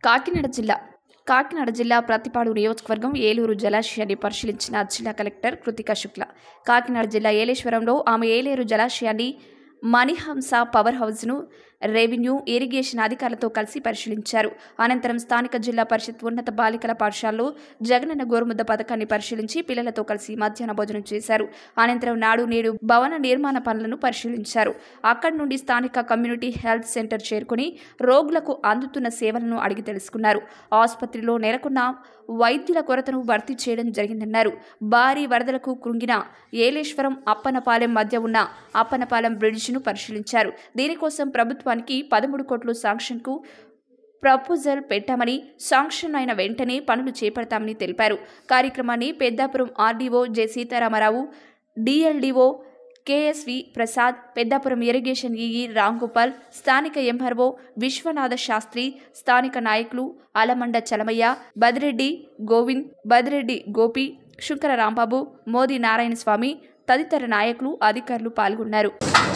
కాకినాడ జిల్లా కాకినాడ జిల్లా ప్రతిపాడు నియోజకవర్గం ఏలూరు జలాశయాన్ని పరిశీలించిన జిల్లా కలెక్టర్ కృతికా శుక్ల కాకినాడ జిల్లా ఏలేశ్వరంలో ఆమె ఏలేరు జలాశయాన్ని మణిహంస పవర్ హౌస్ను రెవెన్యూ ఇరిగేషన్ అధికారులతో కలిసి పరిశీలించారు అనంతరం స్థానిక జిల్లా పరిషత్ ఉన్నత బాలికల పాఠశాలలో జగనన్న గోరుముద్ద పథకాన్ని పరిశీలించి పిల్లలతో కలిసి మధ్యాహ్న భోజనం చేశారు అనంతరం నాడు నేడు భవన నిర్మాణ పనులను పరిశీలించారు అక్కడి నుండి స్థానిక కమ్యూనిటీ హెల్త్ సెంటర్ చేరుకుని రోగులకు అందుతున్న సేవలను అడిగి తెలుసుకున్నారు ఆసుపత్రిలో నెలకొన్న వైద్యుల కొరతను భర్తీ చేయడం జరిగిందన్నారు భారీ వరదలకు కృంగిన ఏలేశ్వరం అప్పనపాలెం మధ్య ఉన్న అప్పనపాలెం బ్రిడ్జిను పరిశీలించారు దీనికోసం ప్రభుత్వానికి పదమూడు కోట్లు శాంక్షన్కు ప్రపోజల్ పెట్టామని శాంక్షన్ అయిన వెంటనే పనులు చేపడతామని తెలిపారు కార్యక్రమాన్ని Peddapuram RDO J Sitaramarao DLDO KSV Prasad Peddapuram irrigation EE Ramgopal స్థానిక ఎంఆర్ఓ విశ్వనాథ శాస్త్రి స్థానిక నాయకులు అలమండ చలమయ్య బదిరెడ్డి గోవింద్ బదిరెడ్డి గోపి శుంకర రాంబాబు మోదీ నారాయణ స్వామి తదితర నాయకులు అధికారులు పాల్గొన్నారు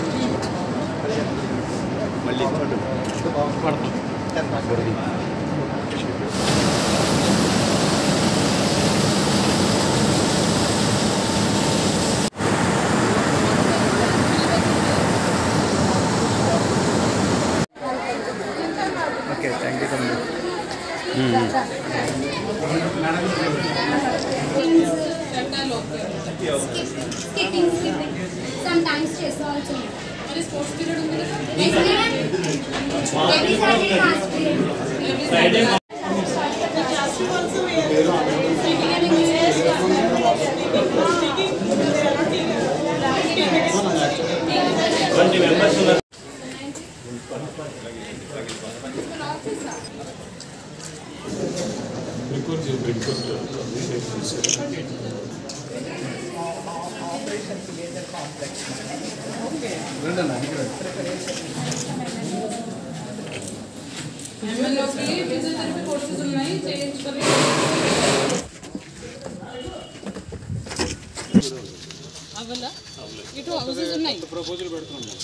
ఓకే థ్యాంక్ యూ తమ్ముడు skipping, skipping. Sometimes chess also. మరి స్పోర్ట్స్ పీరియడ్ ఉంది కదా Yes, madam. Every Saturday last period. ఎంఎల్ఓకి ఫిజియోథెరపీ కోర్సెస్ ఉన్నాయి చేయించుకొని అవ్వలా ఇటు హౌసెస్ ఉన్నాయి ప్రపోజల్ పెడుతున్నాం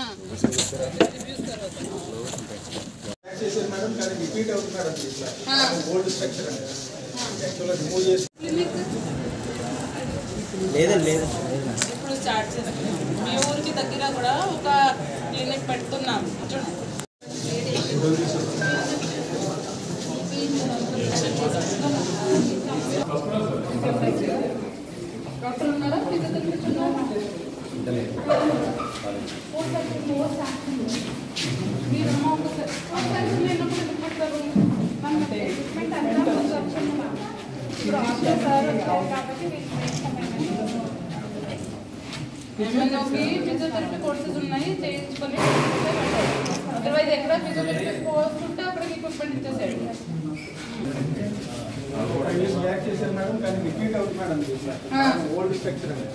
చేశారు మేడం కానీ రిపీట్ అవుతుంది మేడం ఇట్లా ఓల్డ్ స్ట్రక్చర్ అండి యాక్చువల్గా రిమూవ్ చేసి క్లినిక్ లేదండి లేదు ఇప్పుడు స్టార్ట్ చేస్తాం మీ ఊరికి దగ్గర కూడా ఒక క్లినిక్ పెడుతున్నాం చూడండి డాక్టర్ ఉన్నారా ఫిజియోథెరపిస్ట్ ఉన్నారా మీరమ్మ ఒకసారి ఒకసారి లేనప్పుడు ఎందుకు పెడతారు మనం ట్రీట్మెంట్ అంతా ఇప్పుడు ఆఫ్టర్ సార్ వచ్చారు కాబట్టి ఎంఎన్ఓకి ఫిజియోథెరపీ కోర్సెస్ ఉన్నాయి చేయించుకొని అదర్వైజ్ ఎక్కడ ఫిజియోథెరపీ కోర్స్ ఉంటే అక్కడికి ఎక్విప్మెంట్ ఇచ్చేసాడు బ్యాక్ చేశారు మేడం కానీ రిపీట్ అవుతుంది మేడం ఇట్లా ఓల్డ్ స్ట్రక్చర్ అండి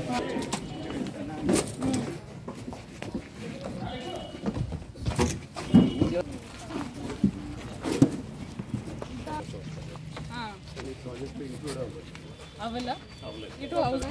అవలా ఇటు హౌస్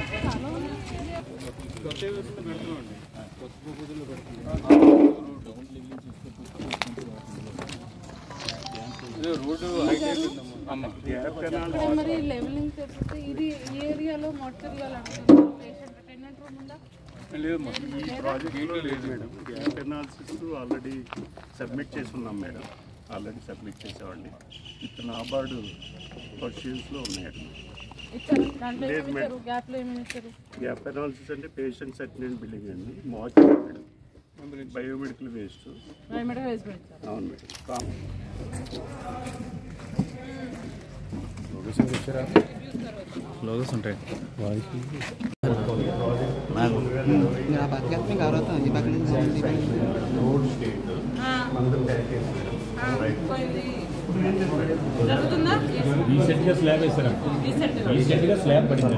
మరి లెవెలింగ్ చేస్తే ఇది ఈ ఏరియాలో మోటర్యాలు అంటున్నారు పేషెంట్ అటెండెంట్ రూమ్ ఉందా లేదమ్మా ఈ ప్రాజెక్ట్లో లేదు madam gap analysis already submit చేసి ఉన్నాం మేడం ఆల్రెడీ సబ్మిట్ చేసేవాడిని ఇప్పుడు నాబార్డు పర్షియన్స్లో ఉన్నాయండి ఇచ్చారు దాంట్లో లేదు ఏమి మేడం. ఇచ్చారు గ్యాప్లో ఏమేమి ఇచ్చారు గ్యాప్ ఎనాలిసిస్ అంటే పేషెంట్ సర్టిఫికేట్ బిల్డింగ్ అండి mortuary madam biomedical waste biometric వేసుకొని ఇచ్చారు అవును మేడం కామన్ లోగోస్ ఉంటాయి ఆ పక్కన మీకు ఎవరు అవుతాం ఈ పక్క నుంచి ఈ పక్క నుంచి పోయింది జరుగుతుందా రీసెంట్గా స్లాబ్ వేస్తారా రీసెంట్ రీసెంట్గా స్లాబ్ పడింది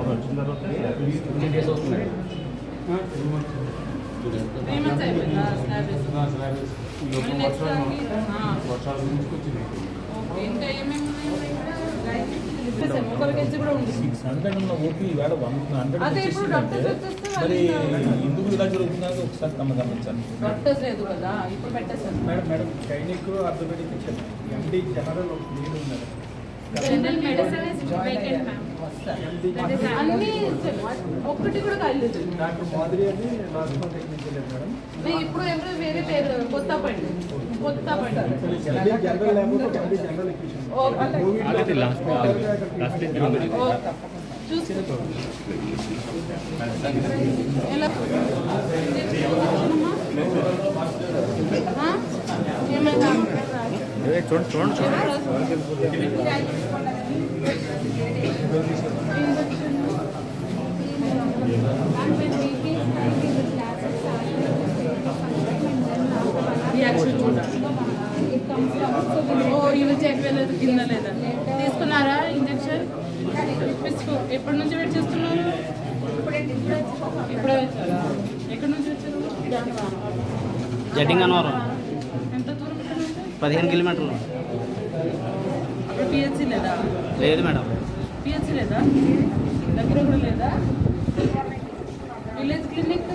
త్రీ మంత్స్ అయిపోయిందా స్లాబ్ వేసి నెక్స్ట్ దానికి ఆ, వర్షాలు నుంచి వచ్చింది ఓకే ఇంకా ఏమేమి ఉన్నాయి ఇక్కడ చెప్పేసాము. ఒకరికి వచ్చి కూడా ఉంది సిక్స్ హండ్రెడ్ ఉన్న ఓపీ వేడ వన్ హండ్రెడ్ అదే ఇప్పుడు వచ్చేసిందంటే డాక్టర్స్ వచ్చేస్తే మరి వాళ్ళు ఎందుకు ఇలా జరుగుతుందని ఒకసారి తమ గమనించాలి డాక్టర్స్ లేదు కదా ఇప్పుడు పెట్టేసాను మేడం మేడం గైనిక్ ఆర్థోపెడిక్ ఇచ్చారు ఎండి జనరల్ మీరు ఉన్నారు జనరల్ మెడిసిన్ అన్ని ఒక్కటి కూడా కాలేదు డాక్టర్ మాధురి అని రాజభవన్ టెక్నీషియన్ మేడం నేను ఇప్పుడు ఎవరు వేరే పేరు కొత్త పండి కొత్త పండి ఎండి జనరల్ లేకపోతే ఎండి జనరల్ ఎక్విషన్ ఆల్రెడీ లాస్ట్ లాస్ట్ చూసి ఎలా ఆ? ఏమైనా చూడండి చూడండి రియాక్షన్ చూడాలి ఓ ఇవి చెక్ వెళ్ళలేదు కింద లేదా తీసుకున్నారా ఇంజెక్షన్ తీసుకో ఎప్పటి నుంచి వెయిట్ చేస్తున్నారు ఇప్పుడే వచ్చారా ఎక్కడి నుంచి వచ్చారు జడ్డింగ్ అన్నవరం ఎంత దూరం ఇక్కడ నుంచి? పదిహేను కిలోమీటర్లు అప్పుడు పిహెచ్సి లేదా లేదు మేడం పిహెచ్సి లేదా దగ్గర కూడా లేదా విలేజ్ క్లినిక్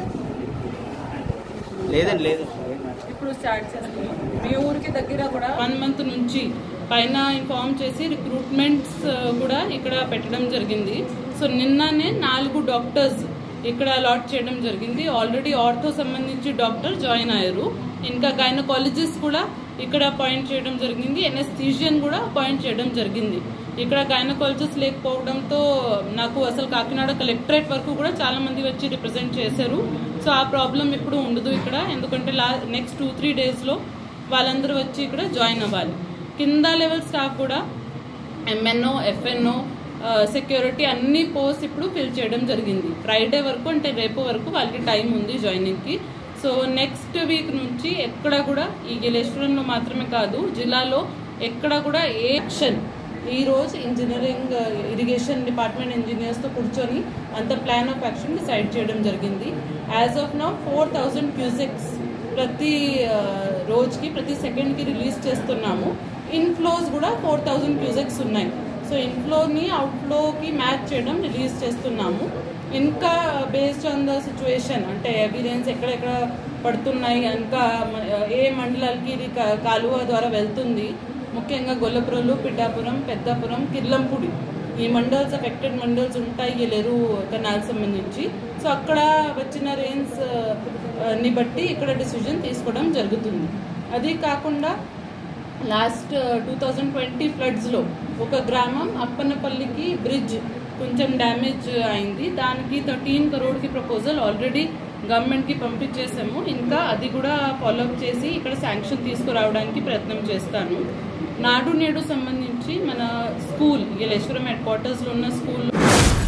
లేదండి లేదు ఇప్పుడు స్టార్ట్ చేస్తున్నాం మీ ఊరికి దగ్గర కూడా వన్ మంత్ నుంచి పైన ఇన్ఫార్మ్ చేసి రిక్రూట్మెంట్స్ కూడా ఇక్కడ పెట్టడం జరిగింది సో నిన్ననే నాలుగు డాక్టర్స్ ఇక్కడ అలాట్ చేయడం జరిగింది ఆల్రెడీ ఆర్థో సంబంధించి డాక్టర్ జాయిన్ అయ్యారు ఇంకా గైనకాలజిస్ట్ కూడా ఇక్కడ అపాయింట్ చేయడం జరిగింది ఎనెస్థీజియన్ కూడా అపాయింట్ చేయడం జరిగింది ఇక్కడ గైనకాలజిస్ట్ లేకపోవడంతో నాకు అసలు కాకినాడ కలెక్టరేట్ వరకు కూడా చాలా మంది వచ్చి రిప్రజెంట్ చేశారు సో ఆ ప్రాబ్లం ఇప్పుడు ఉండదు ఇక్కడ ఎందుకంటే లా నెక్స్ట్ టూ త్రీ డేస్లో వాళ్ళందరూ వచ్చి ఇక్కడ జాయిన్ అవ్వాలి కింద లెవెల్ స్టాఫ్ కూడా ఎంఎన్ఓ ఎఫ్ఎన్ఓ సెక్యూరిటీ అన్ని పోస్ట్ ఇప్పుడు ఫిల్ చేయడం జరిగింది ఫ్రైడే వరకు అంటే రేపు వరకు వాళ్ళకి టైం ఉంది జాయినింగ్కి సో నెక్స్ట్ వీక్ నుంచి ఎక్కడ కూడా ఈ గెలేశ్వరంలో మాత్రమే కాదు జిల్లాలో ఎక్కడ కూడా ఏ యాక్షన్ ఈ రోజు ఇంజనీరింగ్ ఇరిగేషన్ డిపార్ట్మెంట్ ఇంజనీర్స్తో కూర్చొని అంత ప్లాన్ ఆఫ్ యాక్షన్ డిసైడ్ చేయడం జరిగింది as of now four thousand cusecs ప్రతి ఆ, రోజుకి ప్రతి సెకండ్కి రిలీజ్ చేస్తున్నాము ఇన్ఫ్లోస్ కూడా ఫోర్ థౌజండ్ క్యూసెక్స్ ఉన్నాయి సో ఇన్ఫ్లోని అవుట్ఫ్లోకి మ్యాచ్ చేయడం రిలీజ్ చేస్తున్నాము ఇంకా బేస్డ్ ఆన్ ద సిచ్యువేషన్ అంటే ఎవిడెన్స్ ఎక్కడెక్కడ పడుతున్నాయి ఇంకా మ- ఏ మండలాలకి ఇది కా- కాలువ ద్వారా వెళ్తుంది ముఖ్యంగా గొల్లపురంలో పిఠాపురం పెద్దాపురం కిర్లంపూడి ఈ మండల్స్ అఫెక్టెడ్ మండల్స్ ఉంటాయి ఎలెరు కెనాల్ సంబంధించి సో అక్కడ వచ్చిన రెయిన్స్ ని బట్టి ఇక్కడ డిసిజన్ తీసుకోవడం జరుగుతుంది అది కాకుండా లాస్ట్ టూ థౌజండ్ ట్వంటీ ఫ్లడ్స్లో ఒక గ్రామం అప్పన్నపల్లికి బ్రిడ్జ్ కొంచెం డ్యామేజ్ అయింది దానికి థర్టీన్ కరోడ్కి ప్రపోజల్ ఆల్రెడీ గవర్నమెంట్కి పంపించేసాము ఇంకా అది కూడా ఫాలోఅప్ చేసి ఇక్కడ శాంక్షన్ తీసుకురావడానికి ప్రయత్నం చేస్తాను నాడు నేడు సంబంధించి మన స్కూల్ గెలేశ్వరం హెడ్ క్వార్టర్స్లో ఉన్న స్కూల్